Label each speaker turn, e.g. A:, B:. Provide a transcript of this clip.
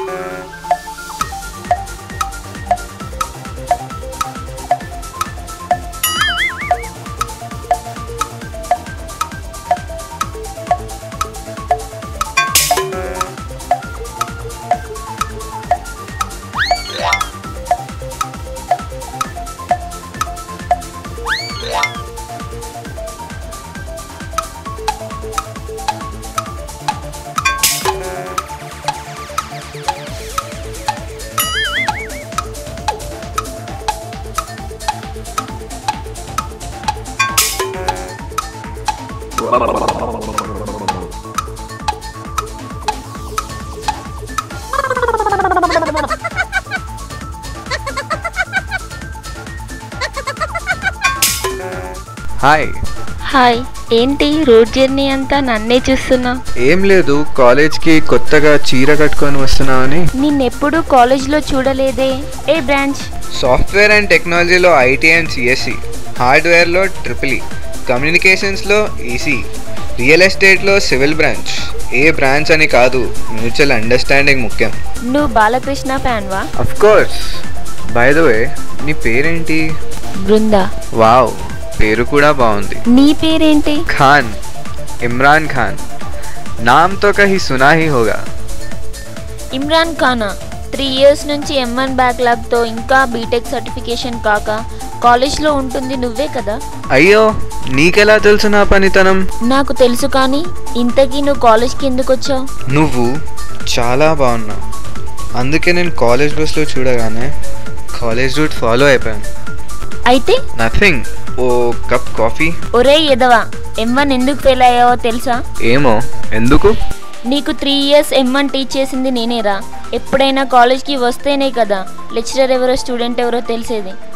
A: hi
B: hi ఏంటి road journey అంతా నన్నే చూస్తున్నా
A: ఏం లేదు కాలేజ్కి కొత్తగా చీర కట్టుకొని వస్తున్నామని
B: నిన్నెప్పుడు కాలేజ్లో చూడలేదే ఏ బ్రాంచ్
A: సాఫ్ట్వేర్ అండ్ టెక్నాలజీలో ఐటీ అండ్ సిఎస్సి హార్డ్వేర్లో ట్రిపుల్ ఈ కమ్యూనికేషన్స్లో ఈసీ రియల్ ఎస్టేట్లో సివిల్ బ్రాంచ్ ఏ బ్రాంచ్ అని కాదు మ్యూచువల్ అండర్స్టాండింగ్ ముఖ్యం
B: నువ్వు బాలకృష్ణ ఫ్యాన్వా
A: of course by the way నీ పేరేంటి
B: బృందా
A: వావ్ పేరు కూడా బాగుంది
B: నీ పేరేంటి
A: खान इमरान खान नाम तो कहीं सुना ही होगा
B: ఇమ్రాన్ ఖానా త్రీ ఇయర్స్ నుంచి ఎం వన్ బ్యాక్లాగ్తో ఇంకా బీటెక్ సర్టిఫికేషన్ కాక కాలేజ్లో ఉంటుంది నువ్వే కదా
A: అయ్యో నీకెలా తెలుసు నా పనితనం
B: నాకు తెలుసు కానీ ఇంతకీ నువ్వు కాలేజ్కి ఎందుకు వచ్చావు
A: నువ్వు చాలా బాగున్నావు అందుకే నేను కాలేజ్ బస్లో చూడగానే కాలేజ్ రూట్ ఫాలో అయిపోయాను
B: అయితే
A: నథింగ్ ఓ కప్ కాఫీ
B: ఒరే ఎదవా ఎం వన్ ఎందుకు ఫెయిల్ అయ్యావో తెలుసా
A: ఏమో ఎందుకు
B: నీకు త్రీ ఇయర్స్ ఎం వన్ టీచ్ చేసింది నేనేరా ఎప్పుడైనా కాలేజ్కి వస్తేనే కదా లెక్చరర్ ఎవరో స్టూడెంట్ ఎవరో తెలిసేది